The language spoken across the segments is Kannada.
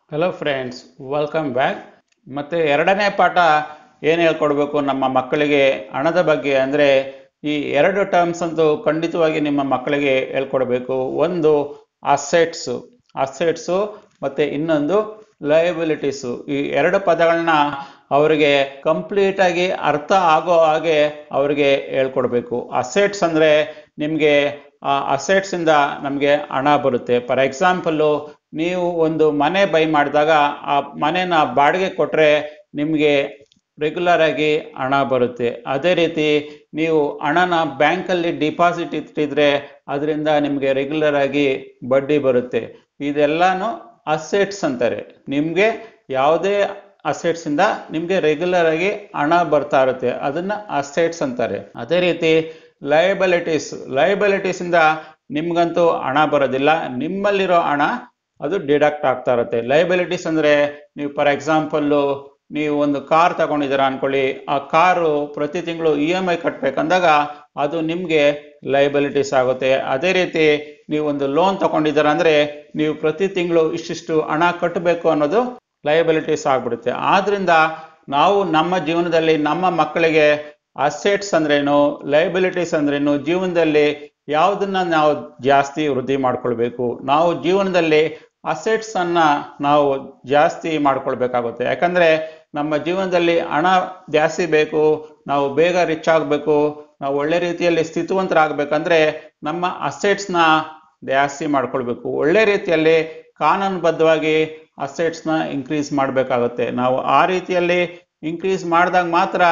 ಹಲೋ ಫ್ರೆಂಡ್ಸ್ ವೆಲ್ಕಮ್ ಬ್ಯಾಕ್ ಮತ್ತು ಎರಡನೇ ಪಾಠ ಏನು ಹೇಳ್ಕೊಡ್ಬೇಕು ನಮ್ಮ ಮಕ್ಕಳಿಗೆ ಹಣದ ಬಗ್ಗೆ ಅಂದರೆ ಈ ಎರಡು ಟರ್ಮ್ಸ್ ಅಂತೂ ಖಂಡಿತವಾಗಿ ನಿಮ್ಮ ಮಕ್ಕಳಿಗೆ ಹೇಳ್ಕೊಡ್ಬೇಕು ಒಂದು ಅಸೆಟ್ಸು ಅಸೆಟ್ಸು ಮತ್ತು ಇನ್ನೊಂದು ಲಯಬಿಲಿಟೀಸು ಈ ಎರಡು ಪದಗಳನ್ನ ಅವರಿಗೆ ಕಂಪ್ಲೀಟಾಗಿ ಅರ್ಥ ಆಗೋ ಹಾಗೆ ಅವರಿಗೆ ಹೇಳ್ಕೊಡ್ಬೇಕು ಅಸೆಟ್ಸ್ ಅಂದರೆ ನಿಮಗೆ ಆ ಅಸೆಟ್ಸಿಂದ ನಮಗೆ ಹಣ ಬರುತ್ತೆ ಫಾರ್ ಎಕ್ಸಾಂಪಲ್ಲು ನೀವು ಒಂದು ಮನೆ ಬೈ ಮಾಡಿದಾಗ ಆ ಮನೆನ ಬಾಡಿಗೆ ಕೊಟ್ಟರೆ ನಿಮಗೆ ರೆಗ್ಯುಲರ್ ಆಗಿ ಹಣ ಬರುತ್ತೆ ಅದೇ ರೀತಿ ನೀವು ಹಣನ ಬ್ಯಾಂಕಲ್ಲಿ ಡಿಪಾಸಿಟ್ ಇಟ್ಟಿದ್ರೆ ಅದರಿಂದ ನಿಮಗೆ ರೆಗ್ಯುಲರ್ ಆಗಿ ಬಡ್ಡಿ ಬರುತ್ತೆ ಇದೆಲ್ಲಾನು ಅಸೆಟ್ಸ್ ಅಂತಾರೆ ನಿಮಗೆ ಯಾವುದೇ ಅಸೆಟ್ಸ್ ಇಂದ ನಿಮಗೆ ರೆಗ್ಯುಲರ್ ಆಗಿ ಹಣ ಬರ್ತಾ ಇರುತ್ತೆ ಅದನ್ನ ಅಸೆಟ್ಸ್ ಅಂತಾರೆ ಅದೇ ರೀತಿ ಲಯಬಿಲಿಟೀಸ್ ಲಯಬಿಲಿಟೀಸ್ ಇಂದ ನಿಮ್ಗಂತೂ ಹಣ ಬರೋದಿಲ್ಲ ನಿಮ್ಮಲ್ಲಿರೋ ಹಣ ಅದು ಡಿಡಕ್ಟ್ ಆಗ್ತಾ ಇರುತ್ತೆ ಲಯಬಿಲಿಟೀಸ್ ಅಂದ್ರೆ ನೀವು ಫಾರ್ ಎಕ್ಸಾಂಪಲ್ಲು ನೀವು ಒಂದು ಕಾರ್ ತಗೊಂಡಿದ್ದೀರಾ ಅನ್ಕೊಳ್ಳಿ ಆ ಕಾರು ಪ್ರತಿ ತಿಂಗಳು ಇ ಎಮ್ ಐ ಕಟ್ಬೇಕಂದಾಗ ಅದು ನಿಮಗೆ ಲಯಬಿಲಿಟೀಸ್ ಆಗುತ್ತೆ ಅದೇ ರೀತಿ ನೀವು ಒಂದು ಲೋನ್ ತಗೊಂಡಿದ್ದೀರಾ ಅಂದ್ರೆ ನೀವು ಪ್ರತಿ ತಿಂಗಳು ಇಷ್ಟಿಷ್ಟು ಹಣ ಕಟ್ಟಬೇಕು ಅನ್ನೋದು ಲಯಬಿಲಿಟೀಸ್ ಆಗ್ಬಿಡುತ್ತೆ ಆದ್ರಿಂದ ನಾವು ನಮ್ಮ ಜೀವನದಲ್ಲಿ ನಮ್ಮ ಮಕ್ಕಳಿಗೆ ಅಸೆಟ್ಸ್ ಅಂದ್ರೇನು ಲಯಬಿಲಿಟೀಸ್ ಅಂದ್ರೇನು ಜೀವನದಲ್ಲಿ ಯಾವುದನ್ನ ನಾವು ಜಾಸ್ತಿ ವೃದ್ಧಿ ಮಾಡ್ಕೊಳ್ಬೇಕು ನಾವು ಜೀವನದಲ್ಲಿ ಅಸೆಟ್ಸ್ ಅನ್ನ ನಾವು ಜಾಸ್ತಿ ಮಾಡ್ಕೊಳ್ಬೇಕಾಗುತ್ತೆ ಯಾಕಂದ್ರೆ ನಮ್ಮ ಜೀವನದಲ್ಲಿ ಹಣ ಜಾಸ್ತಿ ಬೇಕು ನಾವು ಬೇಗ ರಿಚ್ ಆಗಬೇಕು ನಾವು ಒಳ್ಳೆ ರೀತಿಯಲ್ಲಿ ಸ್ಥಿತಿವಂತರಾಗಬೇಕಂದ್ರೆ ನಮ್ಮ ಅಸೆಟ್ಸ್ನ ಜಾಸ್ತಿ ಮಾಡ್ಕೊಳ್ಬೇಕು ಒಳ್ಳೆ ರೀತಿಯಲ್ಲಿ ಕಾನೂನುಬದ್ಧವಾಗಿ ಅಸೆಟ್ಸ್ನ ಇನ್ಕ್ರೀಸ್ ಮಾಡಬೇಕಾಗುತ್ತೆ ನಾವು ಆ ರೀತಿಯಲ್ಲಿ ಇನ್ಕ್ರೀಸ್ ಮಾಡಿದಾಗ ಮಾತ್ರ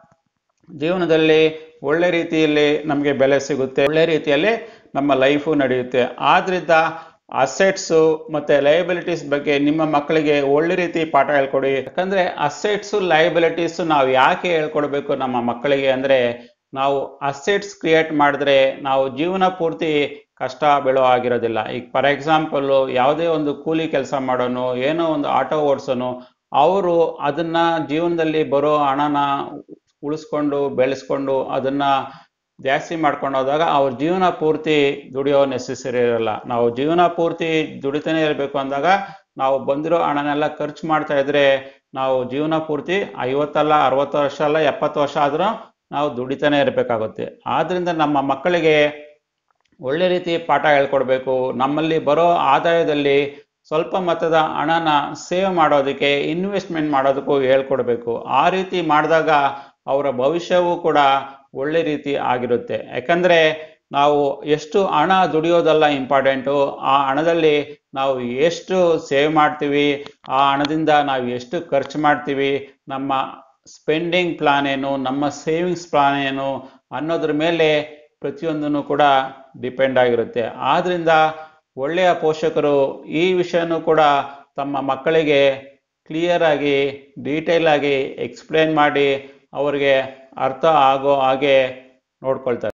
ಜೀವನದಲ್ಲಿ ಒಳ್ಳೆ ರೀತಿಯಲ್ಲಿ ನಮಗೆ ಬೆಲೆ ಸಿಗುತ್ತೆ ಒಳ್ಳೆ ರೀತಿಯಲ್ಲಿ ನಮ್ಮ ಲೈಫು ನಡೆಯುತ್ತೆ ಆದ್ರಿಂದ ಅಸೆಟ್ಸು ಮತ್ತೆ ಲಯಬಿಲಿಟೀಸ್ ಬಗ್ಗೆ ನಿಮ್ಮ ಮಕ್ಕಳಿಗೆ ಒಳ್ಳೆ ರೀತಿ ಪಾಠ ಹೇಳ್ಕೊಡಿ ಯಾಕಂದ್ರೆ ಅಸೆಟ್ಸು ಲಯಬಿಲಿಟೀಸ್ ನಾವು ಯಾಕೆ ಹೇಳ್ಕೊಡ್ಬೇಕು ನಮ್ಮ ಮಕ್ಕಳಿಗೆ ಅಂದ್ರೆ ನಾವು ಅಸೆಟ್ಸ್ ಕ್ರಿಯೇಟ್ ಮಾಡಿದ್ರೆ ನಾವು ಜೀವನ ಪೂರ್ತಿ ಕಷ್ಟ ಬೀಳೋ ಆಗಿರೋದಿಲ್ಲ ಈಗ ಫಾರ್ ಎಕ್ಸಾಂಪಲ್ ಯಾವುದೇ ಒಂದು ಕೂಲಿ ಕೆಲಸ ಮಾಡೋನು ಏನೋ ಒಂದು ಆಟೋ ಓಡಿಸೋನು ಅವರು ಅದನ್ನ ಜೀವನದಲ್ಲಿ ಬರೋ ಹಣನ ಉಳಿಸ್ಕೊಂಡು ಬೆಳೆಸ್ಕೊಂಡು ಅದನ್ನ ಜಾಸ್ತಿ ಮಾಡ್ಕೊಂಡು ಹೋದಾಗ ಅವ್ರ ಜೀವನ ಪೂರ್ತಿ ದುಡಿಯೋ ನೆಸೆಸರಿ ಇರಲ್ಲ ನಾವು ಜೀವನ ಪೂರ್ತಿ ದುಡಿತಾನೆ ಇರಬೇಕು ಅಂದಾಗ ನಾವು ಬಂದಿರೋ ಹಣನೆಲ್ಲ ಖರ್ಚು ಮಾಡ್ತಾ ಇದ್ರೆ ನಾವು ಜೀವನ ಪೂರ್ತಿ ಐವತ್ತಲ್ಲ ಅರವತ್ತು ವರ್ಷ ಅಲ್ಲ ಎಪ್ಪತ್ತು ವರ್ಷ ಆದ್ರೂ ನಾವು ದುಡಿತಾನೆ ಇರಬೇಕಾಗುತ್ತೆ ಆದ್ರಿಂದ ನಮ್ಮ ಮಕ್ಕಳಿಗೆ ಒಳ್ಳೆ ರೀತಿ ಪಾಠ ಹೇಳ್ಕೊಡ್ಬೇಕು ನಮ್ಮಲ್ಲಿ ಬರೋ ಆದಾಯದಲ್ಲಿ ಸ್ವಲ್ಪ ಮೊತ್ತದ ಹಣನ ಸೇವ್ ಮಾಡೋದಕ್ಕೆ ಇನ್ವೆಸ್ಟ್ಮೆಂಟ್ ಮಾಡೋದಕ್ಕೂ ಹೇಳ್ಕೊಡ್ಬೇಕು ಆ ರೀತಿ ಮಾಡಿದಾಗ ಅವರ ಭವಿಷ್ಯವೂ ಕೂಡ ಒಳ್ಳೆ ರೀತಿ ಆಗಿರುತ್ತೆ ಯಾಕಂದ್ರೆ ನಾವು ಎಷ್ಟು ಹಣ ದುಡಿಯೋದಲ್ಲ ಇಂಪಾರ್ಟೆಂಟು ಆ ಹಣದಲ್ಲಿ ನಾವು ಎಷ್ಟು ಸೇವ್ ಮಾಡ್ತೀವಿ ಆ ಹಣದಿಂದ ನಾವು ಎಷ್ಟು ಖರ್ಚು ಮಾಡ್ತೀವಿ ನಮ್ಮ ಸ್ಪೆಂಡಿಂಗ್ ಪ್ಲಾನ್ ಏನು ನಮ್ಮ ಸೇವಿಂಗ್ಸ್ ಪ್ಲಾನ್ ಏನು ಅನ್ನೋದ್ರ ಮೇಲೆ ಪ್ರತಿಯೊಂದನ್ನು ಕೂಡ ಡಿಪೆಂಡ್ ಆಗಿರುತ್ತೆ ಆದ್ರಿಂದ ಒಳ್ಳೆಯ ಪೋಷಕರು ಈ ವಿಷಯನೂ ಕೂಡ ತಮ್ಮ ಮಕ್ಕಳಿಗೆ ಕ್ಲಿಯರ್ ಆಗಿ ಡೀಟೇಲ್ ಆಗಿ ಎಕ್ಸ್ಪ್ಲೇನ್ ಮಾಡಿ ಅವರಿಗೆ ಅರ್ಥ ಆಗೋ ಹಾಗೆ ನೋಡ್ಕೊಳ್ತಾರೆ